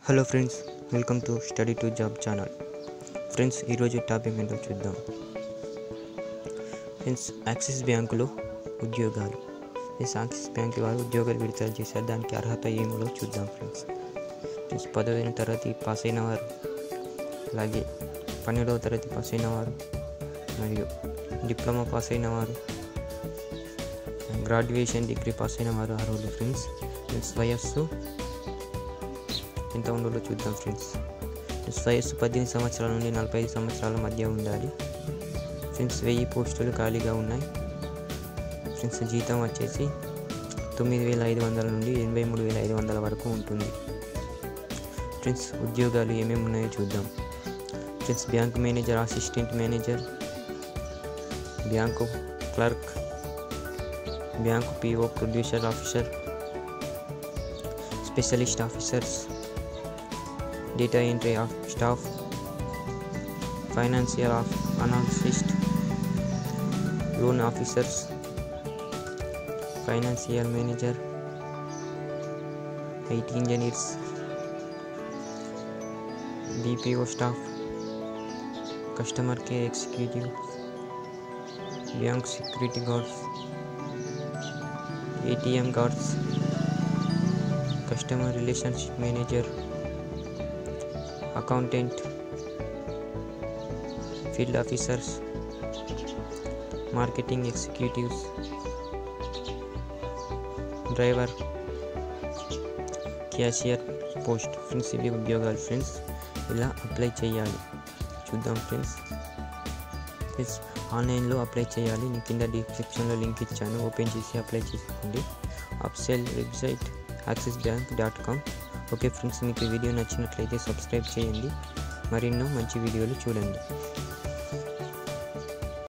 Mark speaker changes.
Speaker 1: hello friends welcome to study to job channel friends ఈరోజు topic ఏంటో చూద్దాం friends axis బ్యాంకులో ఉద్యోగాలు ఫ్రెండ్స్ యాక్సిస్ బ్యాంక్ వారు ఉద్యోగాలు విడుదల చేశారు దానికి అర్హత ఏమిలో చూద్దాం ఫ్రెండ్స్ ఫ్రెండ్స్ పదవైన తరగతి పాస్ అయిన వారు అలాగే పన్నెండవ తరగతి పాస్ అయిన వారు మరియు డిప్లొమా పాస్ అయిన వారు గ్రాడ్యుయేషన్ డిగ్రీ పాస్ అయిన వారు అర్హులు ఫ్రెండ్స్ ఫ్రెండ్స్ వయస్సు ఎంత ఉండాలో చూద్దాం ఫ్రెండ్స్ ఫ్రెండ్స్ వయస్సు పద్దెనిమిది సంవత్సరాల నుండి నలభై ఐదు సంవత్సరాల మధ్య ఉండాలి ఫ్రెండ్స్ వెయ్యి పోస్టులు ఖాళీగా ఉన్నాయి ఫ్రెండ్స్ జీతం వచ్చేసి తొమ్మిది వేల ఐదు వందల నుండి ఎనభై మూడు వేల ఐదు వందల వరకు ఉంటుంది ఫ్రెండ్స్ ఉద్యోగాలు ఏమేమి ఉన్నాయో చూద్దాం friends bank manager assistant manager bank clerk bank PO producer officer specialist officers data entry of staff financial of analyst loan officers financial manager IT engineers BPO staff customer care executive bank security guards ATM guards customer relationship manager accountant field officers marketing executives driver cashier post friends ఇవి ఉద్యోగాలు friends ఇలా apply చేయాలి చూద్దాం friends friends ఆన్లైన్లో apply చేయాలి నేను కింద డిస్క్రిప్షన్లో లింక్ ఇచ్చాను ఓపెన్ చేసి అప్లై చేసుకోండి అప్సెల్ website Axis bank dot com okay friends మీకు ఈ వీడియో నచ్చినట్లయితే సబ్స్క్రైబ్ చేయండి మరెన్నో మంచి వీడియోలు చూడండి